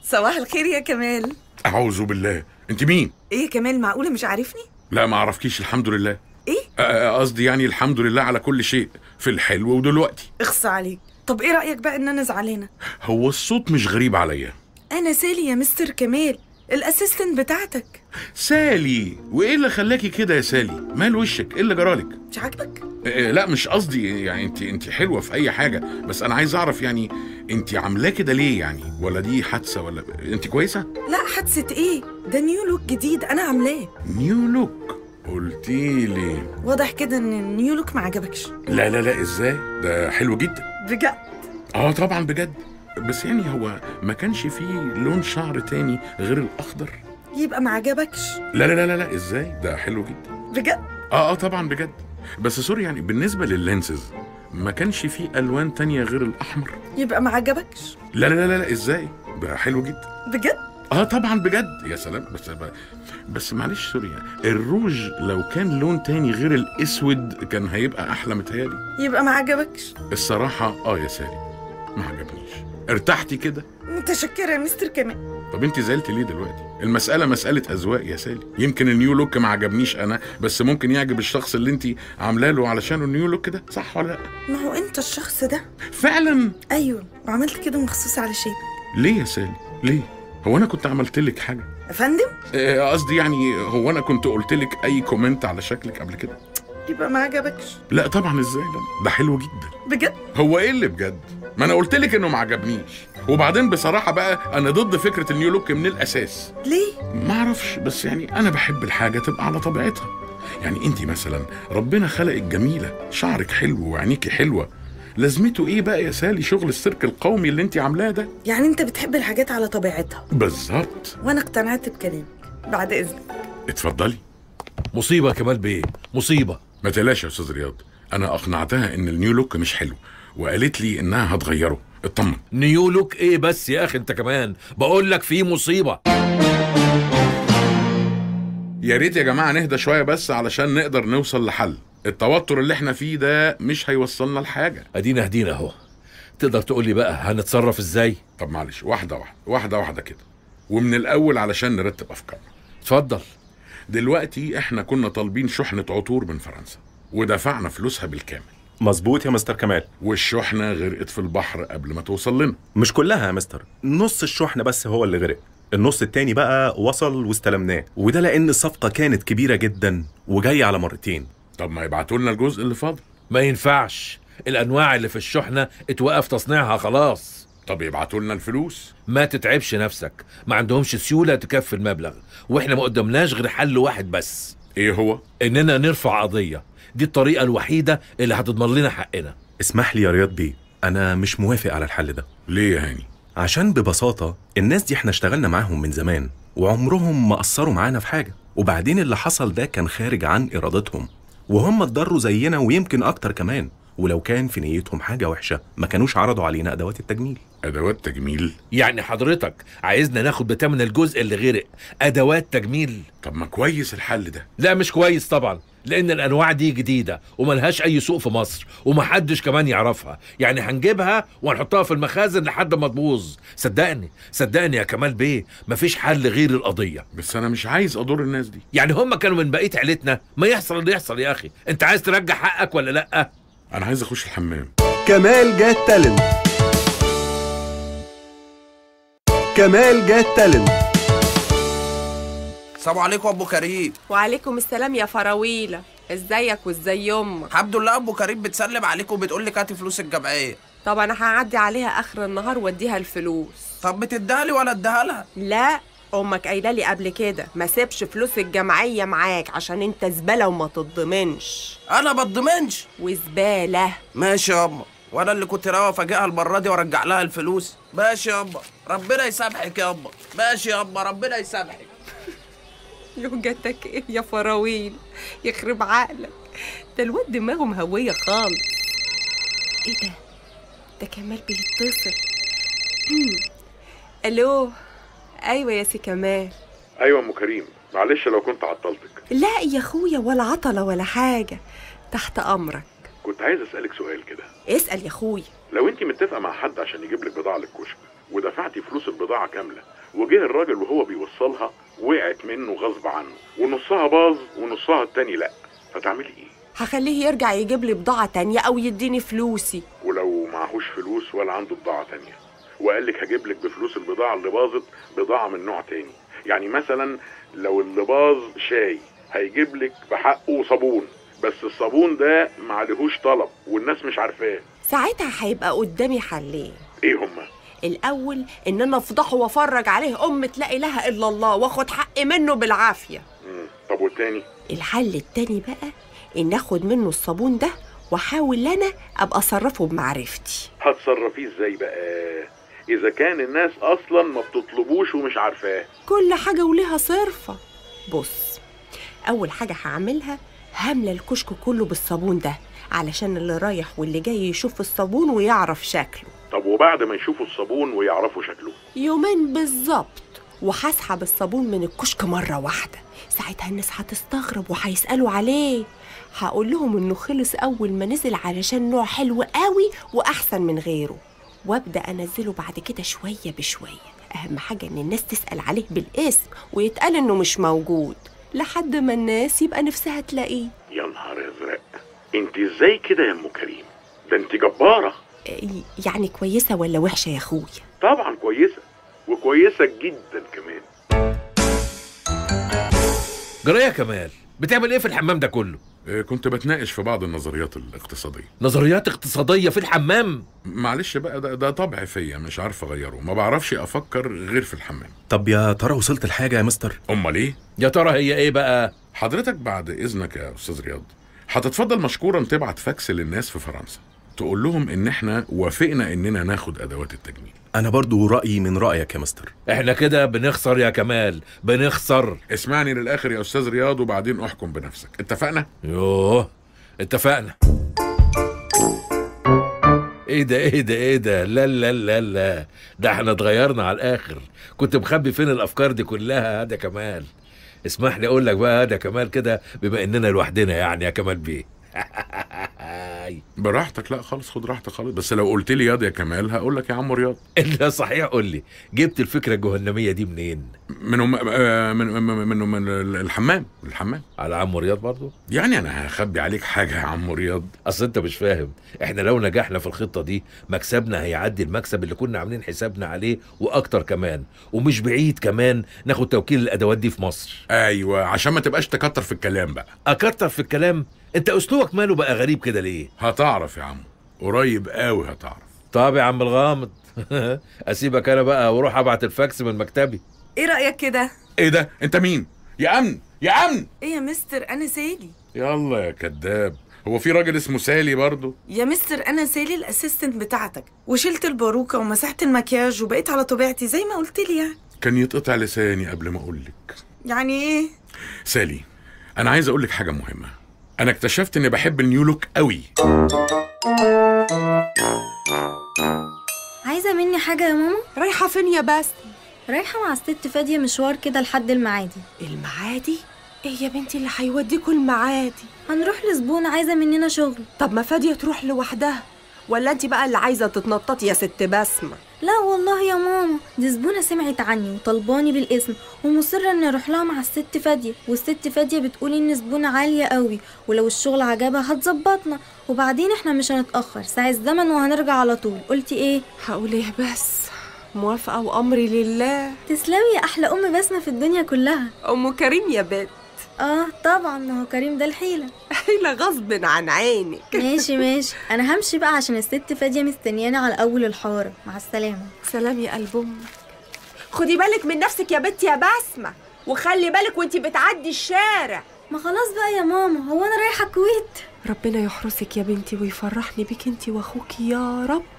صباح الخير يا كمال اعوذ بالله انت مين ايه يا كمال معقوله مش عارفني لا ما اعرفكيش الحمد لله ايه آه، آه، قصدي يعني الحمد لله على كل شيء في الحلو ودلوقتي اخص عليك طب ايه رايك بقى ان انا زعلانه هو الصوت مش غريب عليا انا سالي يا مستر كمال الاسيستنت بتاعتك سالي وايه اللي خلاكي كده يا سالي مال وشك ايه اللي جرالك مش عاجبك آه، لا مش قصدي يعني انت انت حلوه في اي حاجه بس انا عايز اعرف يعني انت عاملاه كده ليه يعني ولا دي حادثه ولا انت كويسه لا حادثه ايه ده نيو لوك جديد انا عاملاه نيو لوك قلتيلي واضح كده ان النيو لوك ما عجبكش لا لا لا ازاي ده حلو جدا بجد اه طبعا بجد بس يعني هو ما كانش فيه لون شعر تاني غير الاخضر يبقى ما عجبكش لا لا لا لا, لا ازاي ده حلو جدا بجد اه اه طبعا بجد بس سوري يعني بالنسبه لللينسز ما كانش فيه الوان تانية غير الاحمر يبقى ما عجبكش لا لا لا لا, لا ازاي ده حلو جدا بجد اه طبعا بجد يا سلام بس بس معلش سوري يعني الروج لو كان لون تاني غير الاسود كان هيبقى احلى متهيألي يبقى ما عجبكش الصراحه اه يا سالي ما عجبنيش ارتحتي كده متشكره يا مستر كمال طب انت زعلتي ليه دلوقتي المساله مساله اذواق يا سالي يمكن النيو لوك ما عجبنيش انا بس ممكن يعجب الشخص اللي انت عامله له علشانه النيو لوك ده صح ولا لا ما هو انت الشخص ده فعلا ايوه وعملت كده مخصوص علشان ليه يا سالي ليه هو انا كنت عملت لك حاجه يا فندم آه، قصدي يعني هو انا كنت قلت لك اي كومنت على شكلك قبل كده يبقى ما عجبكش لا طبعا ازاي لا ده حلو جدا بجد هو ايه اللي بجد ما انا قلت لك انه ما عجبنيش وبعدين بصراحه بقى انا ضد فكره النيو لوك من الاساس ليه ما اعرفش بس يعني انا بحب الحاجه تبقى على طبيعتها يعني انت مثلا ربنا خلقك جميله شعرك حلو وعينيكي حلوه لازمته ايه بقى يا سالي شغل السيرك القومي اللي انت عاملاه ده يعني انت بتحب الحاجات على طبيعتها بالظبط وانا اقتنعت بكلامك بعد اذنك اتفضلي مصيبة يا كمال بيه مصيبة ما تقلقش يا استاذ رياض انا اقنعتها ان النيو لوك مش حلو وقالت لي انها هتغيره اطمن نيو لوك ايه بس يا اخي انت كمان بقول لك في مصيبة يا ريت يا جماعه نهدى شويه بس علشان نقدر نوصل لحل التوتر اللي احنا فيه ده مش هيوصلنا لحاجه ادينا هدينا اهو تقدر تقول لي بقى هنتصرف ازاي طب معلش واحده واحده واحده واحده كده ومن الاول علشان نرتب افكارنا اتفضل دلوقتي احنا كنا طالبين شحنه عطور من فرنسا ودفعنا فلوسها بالكامل مظبوط يا مستر كمال والشحنه غرقت في البحر قبل ما توصل لنا مش كلها يا مستر نص الشحنة بس هو اللي غرق النص التاني بقى وصل واستلمناه وده لأن الصفقة كانت كبيرة جدا وجاية على مرتين طب ما يبعتوا لنا الجزء اللي فاضل ما ينفعش الانواع اللي في الشحنة اتوقف تصنيعها خلاص طب يبعتوا لنا الفلوس ما تتعبش نفسك ما عندهمش سيولة تكفي المبلغ واحنا ما قدمناش غير حل واحد بس ايه هو اننا نرفع قضية دي الطريقة الوحيدة اللي هتضمن لنا حقنا اسمح لي يا رياض بيه أنا مش موافق على الحل ده ليه يا هاني عشان ببساطة الناس دي احنا اشتغلنا معاهم من زمان وعمرهم ما قصروا معانا في حاجة وبعدين اللي حصل ده كان خارج عن إرادتهم وهم اتضروا زينا ويمكن أكتر كمان ولو كان في نيتهم حاجة وحشة ما كانوش عرضوا علينا أدوات التجميل ادوات تجميل يعني حضرتك عايزنا ناخد بتمن الجزء اللي غرق ادوات تجميل طب ما كويس الحل ده لا مش كويس طبعا لان الانواع دي جديده وملهاش اي سوق في مصر ومحدش كمان يعرفها يعني هنجيبها وهنحطها في المخازن لحد ما تبوظ صدقني صدقني يا كمال بيه مفيش حل غير القضيه بس انا مش عايز اضر الناس دي يعني هم كانوا من بقيه عيلتنا ما يحصل اللي يحصل يا اخي انت عايز ترجع حقك ولا لا انا عايز اخش الحمام كمال جاد تالنت كمال جاد تالنت السلام عليكم ابو كريم وعليكم السلام يا فراويلة ازيك وازاي امك الحمد لله ابو كريم بتسلم عليكم وبتقول لك هاتي فلوس الجمعيه طب انا هعدي عليها اخر النهار واديها الفلوس طب بتديها لي ولا اديها لها لا امك قايله لي قبل كده ما سيبش فلوس الجمعيه معاك عشان انت زباله وما تضمنش انا ما بضمنش وزباله ماشي يابا وانا اللي كنت ناوي افاجئها المره دي وارجع لها الفلوس ماشي يابا ربنا يسامحك يابا ماشي يابا ربنا يسامحك لوجتك ايه يا فراويل يخرب عقلك ده الواد دماغه مهويه خالص ايه ده ده كمال بيتصل الو ايوه يا سي كمال ايوه ام كريم معلش لو كنت عطلتك لا يا اخويا ولا عطله ولا حاجه تحت امرك كنت عايز اسالك سؤال كده اسال يا اخويا لو انت متفقه مع حد عشان يجيب لك بضاعه للكشك ودفعتي فلوس البضاعه كامله وجه الراجل وهو بيوصلها وقعت منه غصب عنه ونصها باظ ونصها التاني لا هتعملي ايه هخليه يرجع يجيب لي بضاعة تانية أو يديني فلوسي ولو معهوش فلوس ولا عنده بضاعة تانية وقال لك هجيب لك بفلوس البضاعة اللي باظت بضاعة من نوع تاني يعني مثلا لو اللي باظ شاي هيجيب لك بحقه صابون بس الصابون ده معلهوش طلب والناس مش عارفاه ساعتها هيبقى قدامي حلين ايه هما الأول إن أنا أفضحه وأفرج عليه أمة لا إله إلا الله وآخد حقي منه بالعافية مم. طب والتاني الحل التاني بقى إن آخد منه الصابون ده وأحاول أنا أبقى أصرفه بمعرفتي هتصرفيه ازاي بقى اذا كان الناس اصلا ما بتطلبوش ومش عارفاه كل حاجة وليها صرفة بص أول حاجة هعملها هملى الكشك كله بالصابون ده علشان اللي رايح واللي جاي يشوف الصابون ويعرف شكله طب وبعد ما يشوفوا الصابون ويعرفوا شكله يومين بالظبط وهسحب الصابون من الكشك مرة واحدة ساعتها الناس هتستغرب وهيسألوا عليه هقول لهم انه خلص اول ما نزل علشان نوع حلو قوي واحسن من غيره وابدا انزله بعد كده شويه بشويه اهم حاجه ان الناس تسال عليه بالاسم ويتقال انه مش موجود لحد ما الناس يبقى نفسها تلاقيه يا نهار ازرق انت ازاي كده يا ام كريم ده انت جباره إيه، يعني كويسه ولا وحشه يا اخويا طبعا كويسه وكويسه جدا كمان جرايه يا كمال بتعمل ايه في الحمام ده كله كنت بتناقش في بعض النظريات الاقتصاديه نظريات اقتصاديه في الحمام معلش بقى ده, ده طبع فيا مش عارف اغيره ما بعرفش افكر غير في الحمام طب يا ترى وصلت لحاجه يا مستر امال ايه يا ترى هي ايه بقى حضرتك بعد اذنك يا استاذ رياض هتتفضل مشكورا تبعت فاكس للناس في فرنسا تقول لهم ان احنا وافقنا اننا ناخد ادوات التجميل انا برضو رايي من رايك يا مستر احنا كده بنخسر يا كمال بنخسر اسمعني للاخر يا استاذ رياض وبعدين احكم بنفسك اتفقنا يوه اتفقنا ايه ده ايه ده ايه ده لا لا لا لا ده احنا اتغيرنا على الاخر كنت مخبي فين الافكار دي كلها هذا كمال اسمح لي اقول لك بقى هذا كمال كده بما اننا لوحدنا يعني يا كمال بيه براحتك لا خالص خد راحتك خالص بس لو قلت لي ياض يا كمال هقول لك يا عم رياض انت صحيح قول لي جبت الفكره الجهنميه دي منين من من من, من, من, من الحمام الحمام على عم رياض برضو يعني انا هخبي عليك حاجه يا عم رياض اصل انت مش فاهم احنا لو نجحنا في الخطه دي مكسبنا هيعدي المكسب اللي كنا عاملين حسابنا عليه واكتر كمان ومش بعيد كمان ناخد توكيل الادوات دي في مصر ايوه عشان ما تبقاش تكتر في الكلام بقى اكتر في الكلام انت اسلوبك ماله بقى غريب كده ليه هتعرف يا عم قريب قوي هتعرف طب يا عم الغامض اسيبك انا بقى واروح ابعت الفاكس من مكتبي ايه رأيك كده؟ ايه ده انت مين يا امن يا امن ايه يا مستر انا سالي يلا يا كذاب هو في راجل اسمه سالي برضه يا مستر انا سالي الاسيستنت بتاعتك وشلت الباروكه ومسحت المكياج وبقيت على طبيعتي زي ما قلت لي يعني كان يتقطع لساني قبل ما اقول لك يعني ايه سالي انا عايز اقول لك حاجه مهمه انا اكتشفت اني بحب النيو لوك قوي عايزة مني حاجة يا ماما؟ رايحه فين يا بس رايحة مع الست فادية مشوار كده لحد المعادي المعادي ايه يا بنتي اللي هيوديكوا المعادي هنروح لزبون عايزة مننا شغل طب ما فاديه تروح لوحدها ولا انت بقى اللي عايزه تتنططي يا ست بسمه لا والله يا ماما دي زبونة سمعت عني وطلباني بالاسم ومصرة اني اروح لها مع الست فادية والست فادية بتقول ان زبونة عالية قوي ولو الشغل عجبها هتظبطنا وبعدين احنا مش هنتأخر ساعة الزمن وهنرجع على طول قلتي ايه هقول ايه بس موافقه وامري لله تسلمي يا احلى ام بسمة في الدنيا كلها ام كريم يا بنت اه طبعا ما هو كريم ده الحيلة حيلة غصب عن عينك ماشي ماشي انا همشي بقى عشان الست فادية مستنياني على اول الحارة مع السلامة سلام يا قلب امك خدي بالك من نفسك يا بنت يا بسمه وخلي بالك وانت بتعدي الشارع ما خلاص بقى يا ماما هو انا رايحة الكويت ربنا يحرسك يا بنتي ويفرحني بك انت واخوك يا رب